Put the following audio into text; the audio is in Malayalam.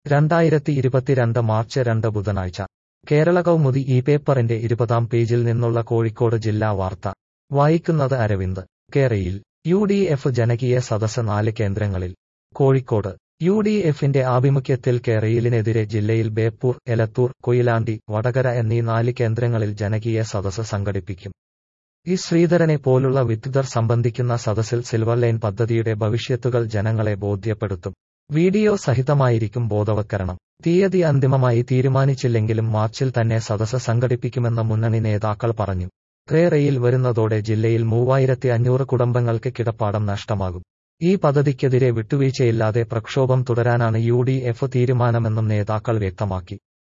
രണ്ടായിരത്തി ഇരുപത്തിരണ്ട് മാർച്ച് രണ്ട് ബുധനാഴ്ച കേരള കൗമുദി ഈ പേപ്പറിന്റെ ഇരുപതാം പേജിൽ നിന്നുള്ള കോഴിക്കോട് ജില്ലാ വാർത്ത വായിക്കുന്നത് അരവിന്ദ് കേരയിൽ യു ഡി എഫ് ജനകീയ സദസ് നാല് കേന്ദ്രങ്ങളിൽ കോഴിക്കോട് യു ഡി എഫിന്റെ ആഭിമുഖ്യത്തിൽ കേരയിലിനെതിരെ ജില്ലയിൽ ബേപ്പൂർ എലത്തൂർ കൊയിലാണ്ടി വടകര എന്നീ നാല് കേന്ദ്രങ്ങളിൽ ജനകീയ സദസ് സംഘടിപ്പിക്കും ഇ ശ്രീധരനെ പോലുള്ള വിദഗ്ധർ സംബന്ധിക്കുന്ന സദസ്സിൽ സിൽവർ ലൈൻ പദ്ധതിയുടെ ഭവിഷ്യത്തുകൾ ജനങ്ങളെ ബോധ്യപ്പെടുത്തും വീഡിയോ സഹിതമായിരിക്കും ബോധവൽക്കരണം തീയതി അന്തിമമായി തീരുമാനിച്ചില്ലെങ്കിലും മാർച്ചിൽ തന്നെ സദസ് സംഘടിപ്പിക്കുമെന്ന് മുന്നണി നേതാക്കൾ പറഞ്ഞു ക്രേറയിൽ വരുന്നതോടെ ജില്ലയിൽ മൂവായിരത്തി അഞ്ഞൂറ് കുടുംബങ്ങൾക്ക് കിടപ്പാടം നഷ്ടമാകും ഈ പദ്ധതിക്കെതിരെ വിട്ടുവീഴ്ചയില്ലാതെ പ്രക്ഷോഭം തുടരാനാണ് യു ഡി എഫ് തീരുമാനമെന്നും നേതാക്കൾ വ്യക്തമാക്കി